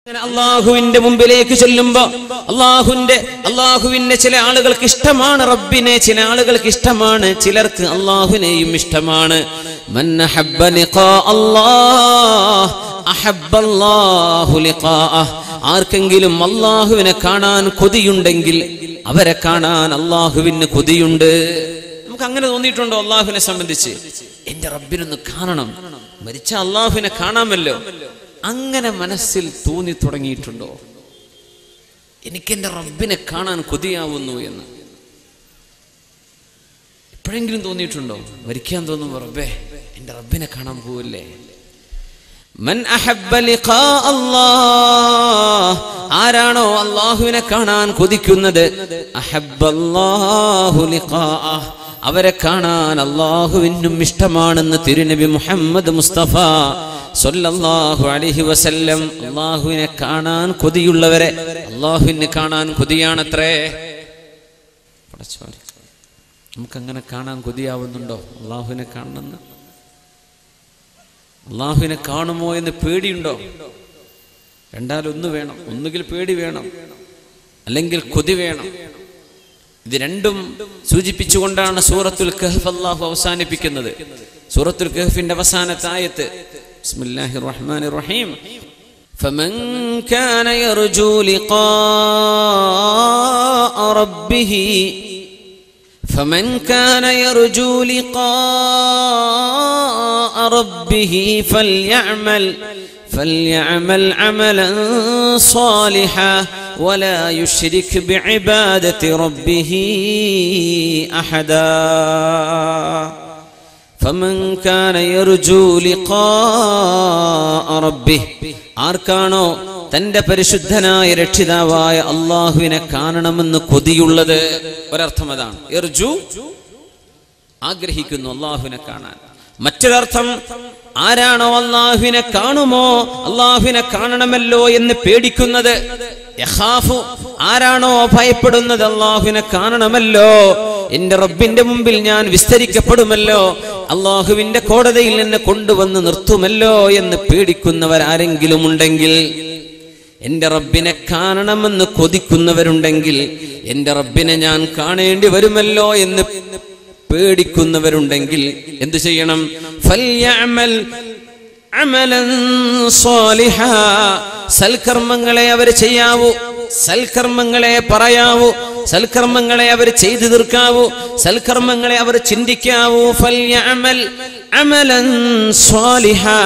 അള്ളാഹുവിന്റെ മുമ്പിലേക്ക് ചെല്ലുമ്പോ അള്ളാഹുവിന്റെ അള്ളാഹുവിന്റെ ചില ആളുകൾക്ക് ഇഷ്ടമാണ് റബ്ബിനെ ചില ആളുകൾക്ക് ഇഷ്ടമാണ് ചിലർക്ക് അള്ളാഹുവിനെയും ഇഷ്ടമാണ് മൻ അഹബ്ബ ലിഖാ അല്ലാഹ് അഹബ്ബ അല്ലാഹു ലിഖാഅഹ്. ആർക്കെങ്കിലും അള്ളാഹുവിനെ കാണാൻ കൊതിയുണ്ടെങ്കിൽ അവരെ കാണാൻ അള്ളാഹുവിന് കൊതിയുണ്ട് നമുക്ക് അങ്ങനെ തോന്നിയിട്ടുണ്ടോ അള്ളാഹുവിനെ സംബന്ധിച്ച് എന്റെ റബ്ബിനൊന്ന് കാണണം മരിച്ച അള്ളാഹുവിനെ കാണാമല്ലോ അങ്ങനെ മനസ്സിൽ തോന്നി തുടങ്ങിയിട്ടുണ്ടോ എനിക്ക് എന്റെ റബ്ബിനെ കാണാൻ കൊതിയാവുന്നു എന്ന് എപ്പോഴെങ്കിലും തോന്നിയിട്ടുണ്ടോ മരിക്കാൻ തോന്നുമ്പോ റബ്ബേ എന്റെ റബ്ബിനെ കാണാൻ പോവല്ലേ മൻ അഹബ്ബ ലിഖാ അല്ലാഹ് ആരാണോ അള്ളാഹുവിനെ കാണാൻ കൊതിക്കുന്നത് അഹബ്ബല്ലാഹു ലിഖാഅഹ് അവരെ കാണാൻ അള്ളാഹുവിനും ഇഷ്ടമാണെന്ന് തിരുനബി മുഹമ്മദ് മുസ്തഫ സല്ലല്ലാഹു അലൈഹി വസല്ലം അള്ളാഹുവിനെ കാണാൻ കൊതിയുള്ളവരെ അള്ളാഹുവിനെ കാണാൻ കൊതിയാണത്രേ പടച്ചോനെ നമുക്കങ്ങനെ കാണാൻ കൊതിയാവുന്നുണ്ടോ അള്ളാഹുവിനെ കാണണമെന്ന് അള്ളാഹുവിനെ കാണുമോ എന്ന് പേടിയുണ്ടോ രണ്ടാലൊന്ന് വേണം ഒന്നുകിൽ പേടി വേണം അല്ലെങ്കിൽ കൊതി വേണം ഇത് രണ്ടും സൂചിപ്പിച്ചുകൊണ്ടാണ് സൂറത്തുൽ കഹഫ് അള്ളാഹു അവസാനിപ്പിക്കുന്നത് സൂറത്തുൽ കഹഫിന്റെ അവസാനത്തെ ആയത്ത് ബിസ്മില്ലാഹിർ റഹ്മാനിർ റഹീം فمن كان يرجو لقاء ربه فمن كان يرجو لقاء ربه فليعمل فليعمل عملا صالحا ولا يشرك بعبادة ربه أحدا فمن كان يرجو لقاء ربه ആർക്കാണോ തന്റെ പരിശുദ്ധനായ രക്ഷിതാവായ അള്ളാഹുവിനെ കാണണമെന്ന് കൊതിയുള്ളത് ഒരർത്ഥം അതാണ് എർജു ആഗ്രഹിക്കുന്നു അള്ളാഹുവിനെ കാണാൻ മറ്റൊരർത്ഥം ആരാണോ അള്ളാഹുവിനെ കാണുമോ അള്ളാഹുവിനെ കാണണമല്ലോ എന്ന് പേടിക്കുന്നത് യഖാഫു ആരാണോ ഭയപ്പെടുന്നത് അള്ളാഹുവിനെ കാണണമല്ലോ എന്റെ റബ്ബിന്റെ മുമ്പിൽ ഞാൻ വിസ്തരിക്കപ്പെടുമല്ലോ അള്ളാഹുവിന്റെ കോടതിയിൽ എന്നെ കൊണ്ടുവന്ന് നിർത്തുമല്ലോ എന്ന് പേടിക്കുന്നവരാരെങ്കിലും ഉണ്ടെങ്കിൽ എന്റെ റബ്ബിനെ കാണണമെന്ന് കൊതിക്കുന്നവരുണ്ടെങ്കിൽ എന്റെ റബ്ബിനെ ഞാൻ കാണേണ്ടി വരുമല്ലോ എന്ന് പേടിക്കുന്നവരുണ്ടെങ്കിൽ എന്തു ചെയ്യണം ഫൽയഅമൽ അമലൻ സ്വാലിഹാ. സൽക്കർമ്മങ്ങളെ അവർ ചെയ്യാവൂ സൽക്കർമ്മങ്ങളെ പറയാവൂ സൽക്കർമ്മങ്ങളെ അവർ ചെയ്തു തീർക്കാവൂ സൽക്കർമ്മങ്ങളെ അവർ ചിന്തിക്കാവൂ ഫൽയഅമൽ അമലൻ സ്വാലിഹാ.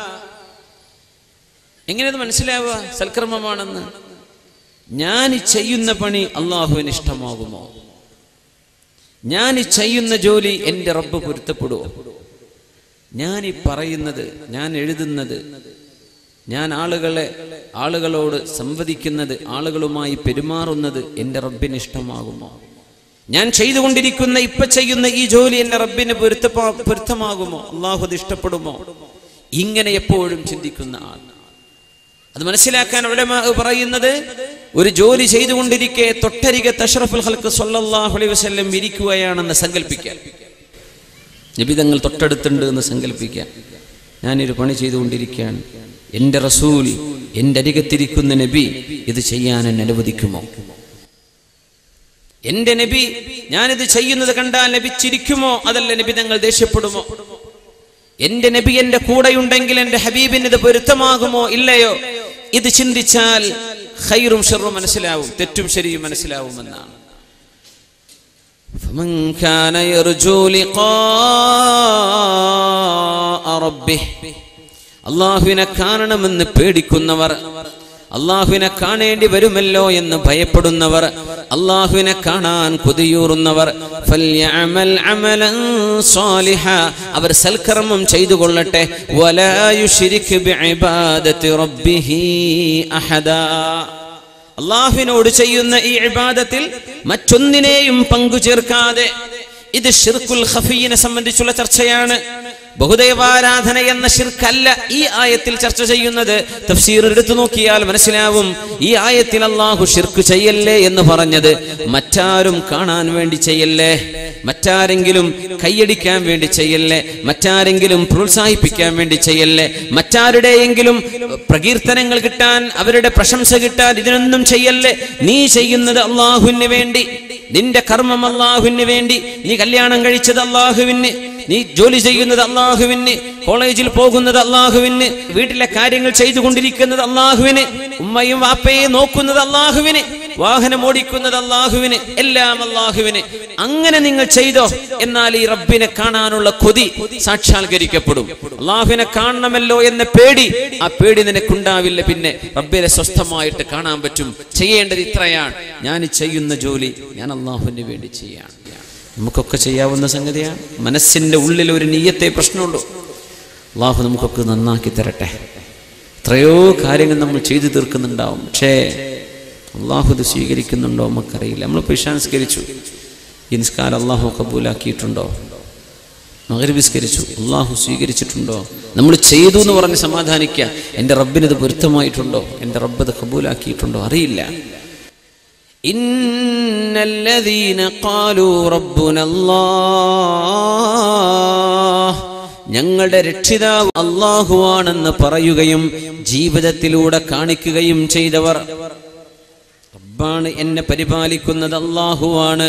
എങ്ങനെയത് മനസ്സിലാവുക സൽക്കർമ്മമാണെന്ന് ഞാൻ ഈ ചെയ്യുന്ന പണി അള്ളാഹുവിന് ഇഷ്ടമാകുമോ ഞാൻ ഈ ചെയ്യുന്ന ജോലി എൻ്റെ റബ്ബ് പൊരുത്തപ്പെടുമോ ഞാൻ ഈ പറയുന്നത് ഞാൻ എഴുതുന്നത് ഞാൻ ആളുകളെ ആളുകളോട് സംവദിക്കുന്നത് ആളുകളുമായി പെരുമാറുന്നത് എൻ്റെ റബ്ബിന് ഇഷ്ടമാകുമോ ഞാൻ ചെയ്തുകൊണ്ടിരിക്കുന്ന ഇപ്പൊ ചെയ്യുന്ന ഈ ജോലി എൻ്റെ റബ്ബിന് പൊരുത്ത പൊരുത്തമാകുമോ അള്ളാഹു അത് ഇഷ്ടപ്പെടുമോ ഇങ്ങനെ എപ്പോഴും ചിന്തിക്കുന്ന ആൾ അത് മനസ്സിലാക്കാൻ ഉലമാ പറയുന്നത് ഒരു ജോലി ചെയ്തുകൊണ്ടിരിക്കെ തൊട്ടരികെ തഷറഫുൽ ഹൽക്ക് സല്ലല്ലാഹു അലൈഹി വസല്ലം ഇരിക്കുകയാണെന്ന് സങ്കല്പിക്കാൻ നബിതങ്ങൾ തൊട്ടടുത്തുണ്ട് എന്ന് സങ്കല്പിക്കാൻ ഞാനൊരു പണി ചെയ്തുകൊണ്ടിരിക്കുകയാണ് എൻ്റെ റസൂൽ എൻ്റെ അരികത്തിരിക്കുന്ന നബി ഇത് ചെയ്യാൻ എന്നെ അനുവദിക്കുമോ എന്റെ നബി ഞാനിത് ചെയ്യുന്നത് കണ്ടാൽ നബി ചിരിക്കുമോ അതല്ല നബി തങ്ങൾ ദേഷ്യപ്പെടുമോ എന്റെ നബി എന്റെ കൂടെയുണ്ടെങ്കിൽ എന്റെ ഹബീബിന് ഇത് പൊരുത്തമാകുമോ ഇല്ലയോ ഇത് ചിന്തിച്ചാൽ ഖൈറും ഷെറും മനസ്സിലാവും തെറ്റും ശരിയും മനസ്സിലാവുമെന്നാണ് فمن كان يرجو لقاء ربه അള്ളാഹുവിനെ കാണണമെന്ന് പേടിക്കുന്നവർ അള്ളാഹുവിനെ കാണേണ്ടി വരുമല്ലോ എന്ന് ഭയപ്പെടുന്നവർ അള്ളാഹുവിനെ കാണാൻ കൊതിയൂറുന്നവർ ഫല്യഅമൽ അമലൻ സ്വാലിഹ അവർ സൽക്കർമ്മം ചെയ്തു കൊള്ളട്ടെ വലാ യുശ്രിക് ബിഇബാദത്തി റബ്ബിഹി അഹദാ അള്ളാഹുവിനോട് ചെയ്യുന്ന ഈ ഇബാദത്തിൽ മറ്റൊന്നിനെയും പങ്കു ചേർക്കാതെ ഇത് ഷിർക്കുൽ ഖഫീനെ സംബന്ധിച്ചുള്ള ചർച്ചയാണ് ബഹുദൈവാരാധന എന്ന ഷിർക്കല്ല ഈ ആയത്തിൽ ചർച്ച ചെയ്യുന്നത് തഫ്സീർ എടുത്തു നോക്കിയാൽ മനസ്സിലാവും ഈ ആയത്തിൽ അള്ളാഹു ഷിർക്ക് ചെയ്യല്ലേ എന്ന് പറഞ്ഞത് മറ്റ് മറ്റാരും കാണാൻ വേണ്ടി ചെയ്യല്ലേ മറ്റാരെങ്കിലും കൈയടിക്കാൻ വേണ്ടി ചെയ്യല്ലേ മറ്റാരെങ്കിലും പ്രോത്സാഹിപ്പിക്കാൻ വേണ്ടി ചെയ്യല്ലേ മറ്റാരുടെയെങ്കിലും പ്രകീർത്തനങ്ങൾ കിട്ടാൻ അവരുടെ പ്രശംസ കിട്ടാൻ ഇതിനൊന്നും ചെയ്യല്ലേ നീ ചെയ്യുന്നത് അള്ളാഹുവിന് വേണ്ടി നിന്റെ കർമ്മം അള്ളാഹുവിന് വേണ്ടി നീ കല്യാണം കഴിച്ചത് അള്ളാഹുവിന് നീ ജോലി ചെയ്യുന്നത് അള്ളാഹുവിന് കോളേജിൽ പോകുന്നത് അള്ളാഹുവിന് വീട്ടിലെ കാര്യങ്ങൾ ചെയ്തുകൊണ്ടിരിക്കുന്നത് അള്ളാഹുവിന് ഉമ്മയും വാപ്പയും നോക്കുന്നത് അള്ളാഹുവിന് വാഹനം ഓടിക്കുന്നത് അള്ളാഹുവിന് എല്ലാം അള്ളാഹുവിന് അങ്ങനെ നിങ്ങൾ ചെയ്തോ എന്നാൽ ഈ റബ്ബിനെ കാണാനുള്ള കൊതി സാക്ഷാത്കരിക്കപ്പെടും അള്ളാഹുവിനെ കാണണമല്ലോ എന്ന പേടി ആ പേടി നിനക്കുണ്ടാവില്ല പിന്നെ റബ്ബിനെ സ്വസ്ഥമായിട്ട് കാണാൻ പറ്റും ചെയ്യേണ്ടത് ഇത്രയാണ് ഞാൻ ചെയ്യുന്ന ജോലി ഞാൻ അള്ളാഹുവിന് വേണ്ടി ചെയ്യാണ് നമുക്കൊക്കെ ചെയ്യാവുന്ന സംഗതിയാണ് മനസ്സിന്റെ ഉള്ളിൽ ഒരു നീയത്തെ പ്രശ്നമുള്ളൂ അള്ളാഹു നമുക്കൊക്കെ നന്നാക്കി തരട്ടെ എത്രയോ കാര്യങ്ങൾ നമ്മൾ ചെയ്തു തീർക്കുന്നുണ്ടാവും പക്ഷേ അള്ളാഹു ഇത് സ്വീകരിക്കുന്നുണ്ടോ നമുക്കറിയില്ല നമ്മളിപ്പോൾ ഇഷാൻസ്കരിച്ചു ഈ നിസ്കാരം അള്ളാഹു കബൂലാക്കിയിട്ടുണ്ടോ മകരിവിസ്കരിച്ചു അള്ളാഹു സ്വീകരിച്ചിട്ടുണ്ടോ നമ്മൾ ചെയ്തു എന്ന് പറഞ്ഞ് സമാധാനിക്കുക എൻ്റെ റബ്ബിനത് പൊരുത്തമായിട്ടുണ്ടോ എൻ്റെ റബ്ബ് അത് കബൂലാക്കിയിട്ടുണ്ടോ അറിയില്ല إن الذين قالوا ربنا الله ഞങ്ങളുടെ രക്ഷിതാവ് അള്ളാഹുവാണെന്ന് പറയുകയും ജീവിതത്തിലൂടെ കാണിക്കുകയും ചെയ്തവർ റബ്ബാണ് എന്നെ പരിപാലിക്കുന്നത് അള്ളാഹുവാണ്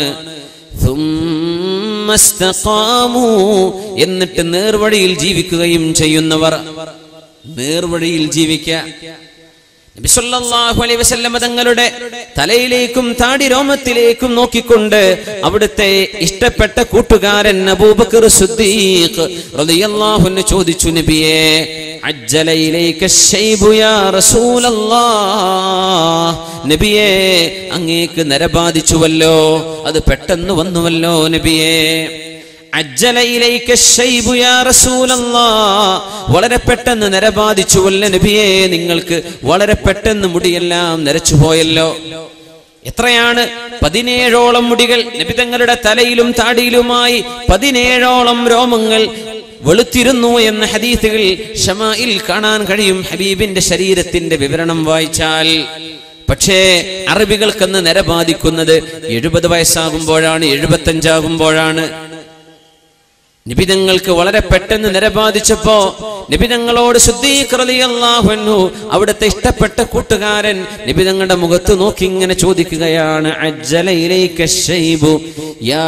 ثم استقاموا എന്നിട്ട് നേർവഴിയിൽ ജീവിക്കുകയും ചെയ്യുന്നവർ നേർവഴിയിൽ ജീവിക്കുക നബി സല്ലല്ലാഹു അലൈഹി വസല്ലമ തങ്ങളുടെ തലയിലേക്കും താടി രോമത്തിലേക്കും നോക്കിക്കൊണ്ട് അവിടുത്തെ ഇഷ്ടപ്പെട്ട കൂട്ടുകാരൻ അബൂബക്കർ സിദ്ദീഖ് റളിയല്ലാഹു അൻഹു ചോദിച്ചു നബിയെ അജ്ജല ഇലൈക ശൈബു യാ റസൂലല്ലാഹ് നബിയെ അങ്ങേക്ക് നരബാധിച്ചുവല്ലോ അത് പെട്ടെന്ന് വന്നുവല്ലോ നബിയെ അജ്ജല ഇലൈക ശൈബു യാ റസൂലല്ലാഹ് വളരെ പെട്ടെന്ന് നരബാധിച്ചുവല്ല നബിയെ നിങ്ങൾക്ക് വളരെ പെട്ടെന്ന് മുടിയെല്ലാം നരച്ചു പോയല്ലോ എത്രയാണ് പതിനേഴോളം മുടികൾ നബി തങ്ങളുടെ തലയിലും താടിയിലുമായി പതിനേഴോളം രോമങ്ങൾ വെളുത്തിരുന്നു എന്ന ഹദീസുകൾ ഷമായിൽ കാണാൻ കഴിയും ഹബീബിന്റെ ശരീരത്തിന്റെ വിവരണം വായിച്ചാൽ പക്ഷേ അറബികൾക്കെന്ന് നരബാധിക്കുന്നത് എഴുപത് വയസ്സാകുമ്പോഴാണ് എഴുപത്തഞ്ചാകുമ്പോഴാണ് നിബിതങ്ങൾക്ക് വളരെ പെട്ടെന്ന് നിരബാധിച്ചപ്പോ നിബിതങ്ങളോട് ശുദ്ധീകൃതിയല്ലാഹു അവിടുത്തെ ഇഷ്ടപ്പെട്ട കൂട്ടുകാരൻ നിബിതങ്ങളുടെ മുഖത്ത് നോക്കി ഇങ്ങനെ ചോദിക്കുകയാണ് അജ്ജലയിലേക്ക് ശൈബു യാ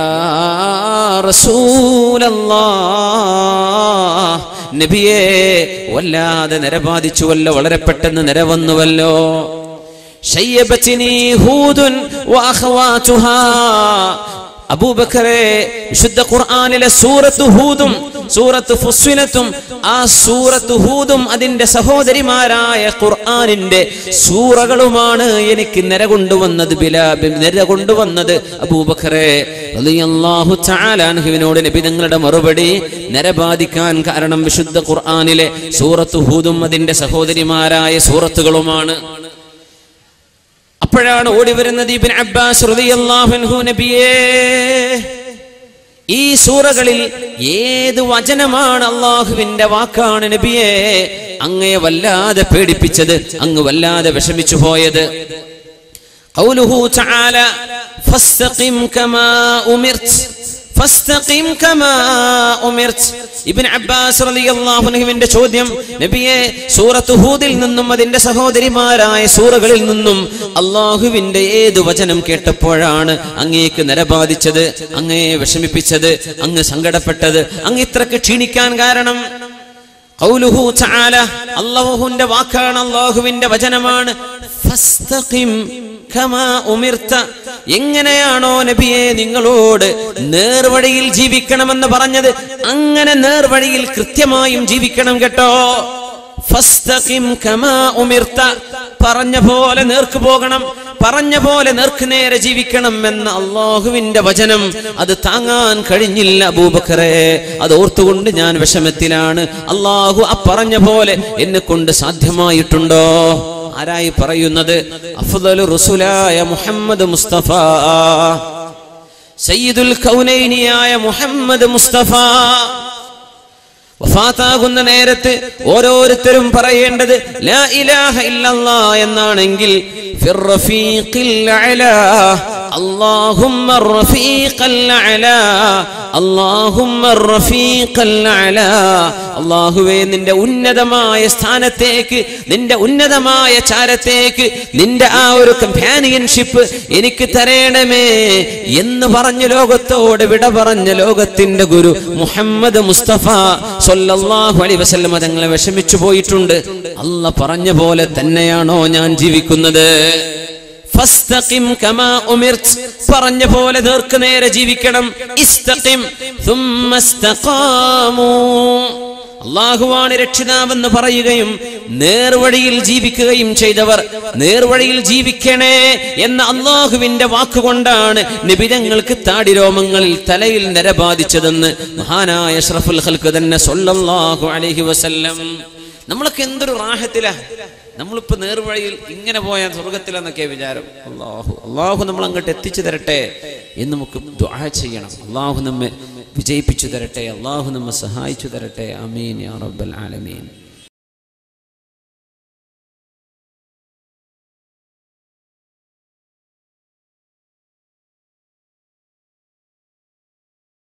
റസൂലല്ലാഹ് നബിയേ വല്ലാതെ നിരബാധിച്ചുവല്ലോ വളരെ പെട്ടെന്ന് നിരവന്നുവല്ലോ ശയ്യബത്തിനി ഹൂദുൻ വഅഖവാതുഹാ അബൂബക്കറെ വിശുദ്ധ ഖുർആനിലെ സൂറത്ത് ഹൂദും സൂറത്ത് ഫുസ്വിലത്തും ആ സൂറത്ത് ഹൂദും അതിന്റെ സഹോദരിമാരായ ഖുർആനിന്റെ സൂറകളുമാണ് എനിക്ക് നിര കൊണ്ടുവന്നത് ബിലാ നിര കൊണ്ടുവന്നത് അബൂബക്കറെ റളിയല്ലാഹു തആല അൻഹുവിനോട് നബി തങ്ങളുടെ മറുപടി നരബാധിക്കാൻ കാരണം വിശുദ്ധ ഖുർആനിലെ സൂറത്ത് ഹൂദും അതിന്റെ സഹോദരിമാരായ സൂറത്തുകളുമാണ് അപ്പോഴാണ് ഓടി വരുന്നത് ഇബിൻ അബ്ബാസ് റളിയല്ലാഹു അൻഹു നബിയേ ഈ സൂറകളിൽ ഏത് വചനമാണ് അള്ളാഹുവിന്റെ വാക്കാണ് നബിയെ അങ്ങയെ വല്ലാതെ പേടിപ്പിച്ചത് അങ്ങ് വല്ലാതെ വിഷമിച്ചു പോയത് قوله تعالى فاستقم كما أمرت ഫസ്തഖിം കമാ ഉമിർത് ഇബ്നു അബ്ബാസ് റളിയല്ലാഹു അൻഹുവിന്റെ ചോദ്യം നബിയെ സൂറത്ത് ഹൂദിൽ നിന്നും അതിന്റെ സഹോദരിമാരായ സൂറകളിൽ നിന്നും അള്ളാഹുവിന്റെ ഏത് വചനം കേട്ടപ്പോഴാണ് അങ്ങേക്ക് നരബാധിച്ചത് അങ്ങയെ വിഷമിപ്പിച്ചത് അങ്ങ് സങ്കടപ്പെട്ടത് അങ്ങ് ഇത്രക്ക് ക്ഷീണിക്കാൻ കാരണം ഖൗലുഹു തആല അല്ലാഹുവിന്റെ വാക്കാണ് അല്ലാഹുവിന്റെ വചനമാണ് ഫസ്തഖിം കമാ ഉമിർത എങ്ങനെയാണോ നബിയെ നിങ്ങളോട് നേർവഴിയിൽ ജീവിക്കണമെന്ന് പറഞ്ഞത് അങ്ങനെ നേർവഴിയിൽ കൃത്യമായും ജീവിക്കണം കേട്ടോ ഫസ്തഖിം കമാ ഉമിർത പറഞ്ഞ പോലെ നേർക്ക് പോകണം പറഞ്ഞ പോലെ നേർക്ക് നേരെ ജീവിക്കണം എന്ന അള്ളാഹുവിന്റെ വചനം അത് താങ്ങാൻ കഴിഞ്ഞില്ല അബൂബക്കറെ അത് ഓർത്തുകൊണ്ട് ഞാൻ വിഷമത്തിലാണ് അള്ളാഹു ആ പറഞ്ഞ പോലെ എന്നെ കൊണ്ട് സാധ്യമായിട്ടുണ്ടോ ആരായി പറയുന്നത് അഫ്ദലു റുസുലായ മുഹമ്മദ് മുസ്തഫ സയ്യിദുൽ കൗനൈനിയായ മുഹമ്മദ് മുസ്തഫ വഫാത്താകുന്ന നേരത്ത് ഓരോരുത്തരും പറയേണ്ടത് ലാ ഇലാഹ ഇല്ലല്ലാ എന്നാണെങ്കിൽ ഫിർ റഫീഖിൽ അലാ اللهم الرفيق الأعلى اللهم الرفيق الأعلى അള്ളാഹുവേ നിന്റെ ഉന്നതമായ സ്ഥാനത്തേക്ക് നിന്റെ ഉന്നതമായ ചാരത്തേക്ക് നിന്റെ ആ ഒരു കമ്പാനിയൻഷിപ്പ് എനിക്ക് തരേണമേ എന്ന് പറഞ്ഞ ലോകത്തോട് വിട പറഞ്ഞ ലോകത്തിന്റെ ഗുരു മുഹമ്മദ് മുസ്തഫ സല്ലല്ലാഹു അലൈഹി വസല്ലം തങ്ങളെ വിഷമിച്ചു പോയിട്ടുണ്ട് അല്ല പറഞ്ഞ പോലെ തന്നെയാണോ ഞാൻ ജീവിക്കുന്നത് ഫസ്തഖിം കമാ ഉമിർത് പറഞ്ഞ പോലെ നേർക്ക് നേരെ ജീവിക്കണം ഇസ്തഖിം ثم استقاموا അള്ളാഹുവാണ് രക്ഷിതാവെന്ന് പറയുകയും നേർവഴിയിൽ ജീവിക്കുകയും ചെയ്തവർ നേർവഴിയിൽ ജീവിക്കണേ എന്ന അള്ളാഹുവിന്റെ വാക്കുകൊണ്ടാണ് നിബിതങ്ങൾക്ക് താടിരോമങ്ങളിൽ തലയിൽ നരബാധിച്ചതെന്ന് മഹാനായ അഷ്റഫുൽ ഹൽക്ക് തന്നെ സൊല്ലാഹു അലൈഹി വസല്ലം നമ്മളൊക്കെ എന്തൊരു റാഹത്തില നമ്മളിപ്പോ നേർവഴിയിൽ ഇങ്ങനെ പോയാൽ സ്വർഗത്തിലെന്നൊക്കെ വിചാരം അള്ളാഹു അള്ളാഹു നമ്മൾ അങ്ങോട്ട് എത്തിച്ചു തരട്ടെ എന്ന് നമുക്ക് ദുആ ചെയ്യണം അള്ളാഹു നമ്മെ വിജയിപ്പിച്ചു തരട്ടെ അള്ളാഹു നമ്മെ സഹായിച്ചു തരട്ടെ അമീൻ യാ റബ്ബൽ ആലമീൻ